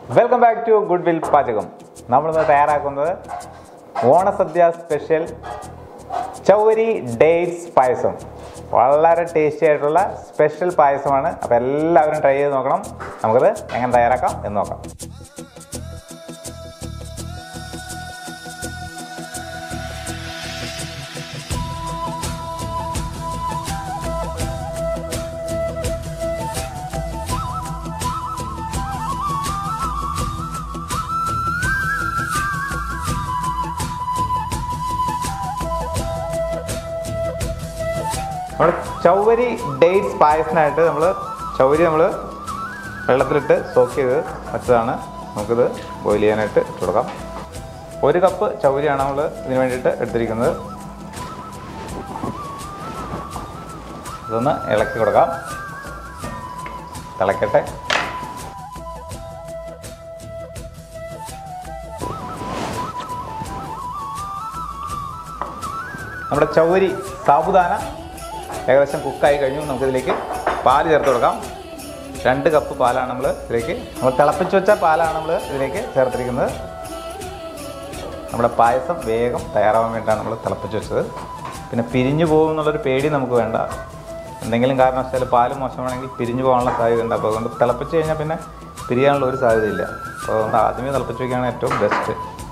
welcome back to goodwill പാചകം നമ്മളിന്ന് തയ്യാറാക്കുന്നത് ഓണസദ്യ സ്പെഷ്യൽ ചൗരി ഡേറ്റ്സ് പായസം വളരെ ടേസ്റ്റി ആയിട്ടുള്ള സ്പെഷ്യൽ പായസമാണ് അപ്പോൾ എല്ലാവരും ട്രൈ ചെയ്ത് നോക്കണം നമുക്കത് എങ്ങനെ തയ്യാറാക്കാം എന്ന് നോക്കാം നമ്മൾ ചൗവരി ഡേറ്റ്സ് പായസത്തിനായിട്ട് നമ്മൾ ചൗവരി നമ്മൾ വെള്ളത്തിലിട്ട് സോക്ക് ചെയ്ത് വെച്ചതാണ് നമുക്കിത് ബോയിൽ ചെയ്യാനായിട്ട് ഇട്ട് കൊടുക്കാം ഒരു കപ്പ് ചൗവരിയാണ് നമ്മൾ ഇതിന് വേണ്ടിയിട്ട് എടുത്തിരിക്കുന്നത് ഇതൊന്ന് ഇളക്കി കൊടുക്കാം തിളക്കട്ടെ നമ്മുടെ ചൗരി സാബുദാന ഏകദേശം കുക്കായി കഴിഞ്ഞു നമുക്കിതിലേക്ക് പാല് ചേർത്ത് കൊടുക്കാം രണ്ട് കപ്പ് പാലാണ് നമ്മൾ ഇതിലേക്ക് നമ്മൾ തിളപ്പിച്ച് വെച്ച പാലാണ് നമ്മൾ ഇതിലേക്ക് ചേർത്തിരിക്കുന്നത് നമ്മുടെ പായസം വേഗം തയ്യാറാവാൻ വേണ്ടിയിട്ടാണ് നമ്മൾ തിളപ്പിച്ച് വെച്ചത് പിന്നെ പിരിഞ്ഞു പോകും എന്നുള്ളൊരു പേടി നമുക്ക് വേണ്ട എന്തെങ്കിലും കാരണവശാൽ പാല് മോശമാണെങ്കിൽ പിരിഞ്ഞു പോകാനുള്ള സാധ്യത ഉണ്ട് അപ്പോൾ അതുകൊണ്ട് തിളപ്പിച്ച് കഴിഞ്ഞാൽ പിന്നെ പിരിയാനുള്ള ഒരു സാധ്യതയില്ല അപ്പോൾ അതുകൊണ്ട് ആദ്യമേ തിളപ്പിച്ച് വയ്ക്കുകയാണ് ഏറ്റവും ബെസ്റ്റ്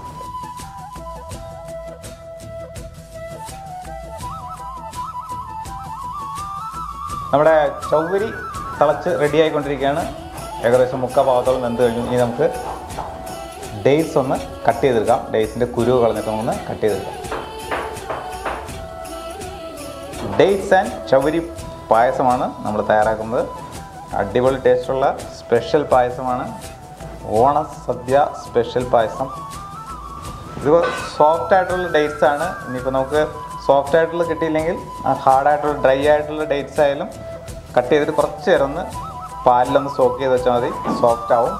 നമ്മുടെ ചൗവരി തിളച്ച് റെഡി ആയിക്കൊണ്ടിരിക്കുകയാണ് ഏകദേശം മുക്കാ ഭാഗത്തോളം വെന്ത് കഴിഞ്ഞു ഇനി നമുക്ക് ഡേറ്റ്സ് ഒന്ന് കട്ട് ചെയ്തെടുക്കാം ഡേറ്റ്സിൻ്റെ കുരു കളഞ്ഞിട്ട് ഒന്ന് കട്ട് ചെയ്തെടുക്കാം ഡേറ്റ്സ് ആൻഡ് ചൗവരി പായസമാണ് നമ്മൾ തയ്യാറാക്കുന്നത് അടിപൊളി ടേസ്റ്റുള്ള സ്പെഷ്യൽ പായസമാണ് ഓണ സദ്യ സ്പെഷ്യൽ പായസം ഇത് സോഫ്റ്റ് ആയിട്ടുള്ള ഡേറ്റ്സ് ആണ് ഇനിയിപ്പോൾ നമുക്ക് സോഫ്റ്റ് ആയിട്ടുള്ള കിട്ടിയില്ലെങ്കിൽ ഹാർഡ് ആയിട്ടുള്ള ഡ്രൈ ആയിട്ടുള്ള ഡേറ്റ്സ് ആയാലും കട്ട് ചെയ്തിട്ട് കുറച്ച് നേരം ഒന്ന് പാലിലൊന്ന് സോക്ക് ചെയ്ത് വെച്ചാൽ മതി സോഫ്റ്റ് ആവും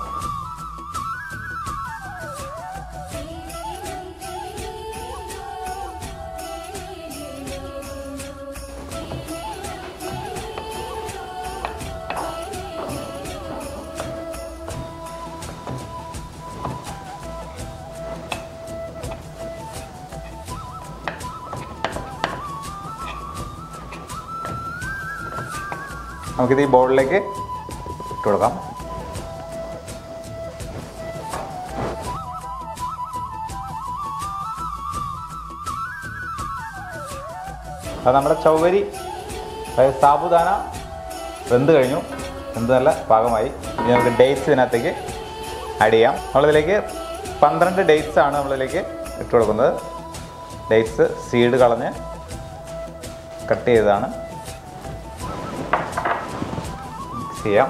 നമുക്കിത് ഈ ബൗളിലേക്ക് ഇട്ട് കൊടുക്കാം അത് നമ്മുടെ ചൗവരി അതായത് സാബുദാന വെന്ത് കഴിഞ്ഞു വെന്ത് നല്ല പാകമായി ഇനി നമുക്ക് ഡേറ്റ്സ് ഇതിനകത്തേക്ക് ആഡ് ചെയ്യാം നമ്മളിതിലേക്ക് പന്ത്രണ്ട് ഡേറ്റ്സ് ആണ് നമ്മളിതിലേക്ക് ഇട്ട് കൊടുക്കുന്നത് ഡേറ്റ്സ് സീഡ് കളഞ്ഞ് കട്ട് ചെയ്തതാണ് മിക്സ് ചെയ്യാം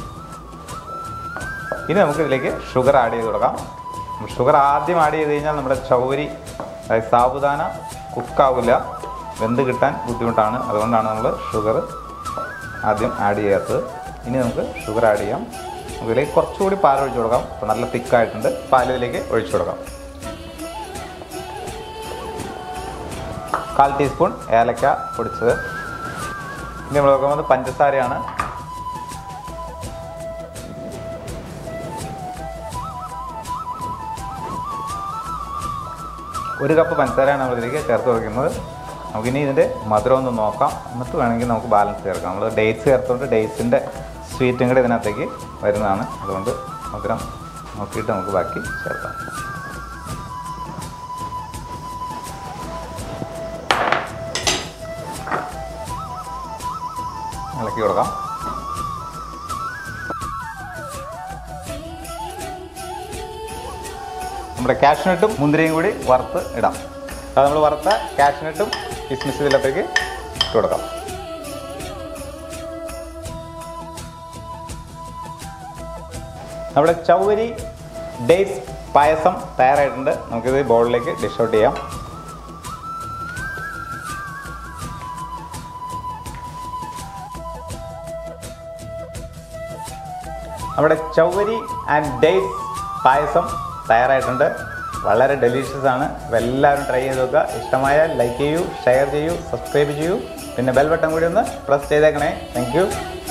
ഇനി നമുക്ക് ഇതിലേക്ക് ഷുഗർ ആഡ് ചെയ്ത് കൊടുക്കാം ഷുഗർ ആദ്യം ആഡ് ചെയ്ത് കഴിഞ്ഞാൽ നമ്മുടെ ചൗരി അതായത് സാബുദാന കുക്കാവില്ല വെന്ത് കിട്ടാൻ ബുദ്ധിമുട്ടാണ് അതുകൊണ്ടാണ് നമ്മൾ ഷുഗർ ആദ്യം ആഡ് ചെയ്യാത്തത് ഇനി നമുക്ക് ഷുഗർ ആഡ് ചെയ്യാം നമുക്ക് ഇതിലേക്ക് കുറച്ചുകൂടി പാൽ ഒഴിച്ചു കൊടുക്കാം അപ്പോൾ നല്ല തിക്കായിട്ടുണ്ട് പാൽ ഇതിലേക്ക് ഒഴിച്ചു കൊടുക്കാം കാൽ ടീസ്പൂൺ ഏലക്ക പൊടിച്ചത് ഇനി നമ്മൾ നോക്കുന്നത് പഞ്ചസാരയാണ് ഒരു കപ്പ് പഞ്ചസാരയാണ് നമ്മൾ ഇതിലേക്ക് ചേർത്ത് കൊടുക്കുന്നത് നമുക്കിനി ഇതിൻ്റെ മധുരം ഒന്ന് നോക്കാം എന്നിട്ട് വേണമെങ്കിൽ നമുക്ക് ബാലൻസ് ചേർക്കാം നമ്മൾ ഡേറ്റ്സ് ചേർത്തുകൊണ്ട് ഡേറ്റ്സിൻ്റെ സ്വീറ്റും കൂടെ ഇതിനകത്തേക്ക് വരുന്നതാണ് അതുകൊണ്ട് മധുരം നോക്കിയിട്ട് നമുക്ക് ബാക്കി ചേർക്കാം ഇളക്കി കൊടുക്കാം നമ്മുടെ കാഷ്നട്ടും മുന്തിരിയും കൂടി വറുത്ത് ഇടാം അത് നമ്മൾ വറുത്ത കാഷ്നട്ടും കിസ്മിസ് ഇതിലത്തേക്ക് ഇട്ട് കൊടുക്കാം നമ്മുടെ ചൗവരി ഡേറ്റ്സ് പായസം തയ്യാറായിട്ടുണ്ട് നമുക്കിത് ബൗളിലേക്ക് ഡിഷ് ഔട്ട് ചെയ്യാം നമ്മുടെ ചൗവരി ആൻഡ് ഡേറ്റ്സ് പായസം തയ്യാറായിട്ടുണ്ട് വളരെ ഡെലീഷ്യസ് ആണ് അപ്പോൾ എല്ലാവരും ട്രൈ ചെയ്ത് നോക്കുക ഇഷ്ടമായാൽ ലൈക്ക് ചെയ്യൂ ഷെയർ ചെയ്യൂ സബ്സ്ക്രൈബ് ചെയ്യൂ പിന്നെ ബെൽ ബട്ടൺ കൂടി ഒന്ന് പ്രസ് ചെയ്തേക്കണേ താങ്ക്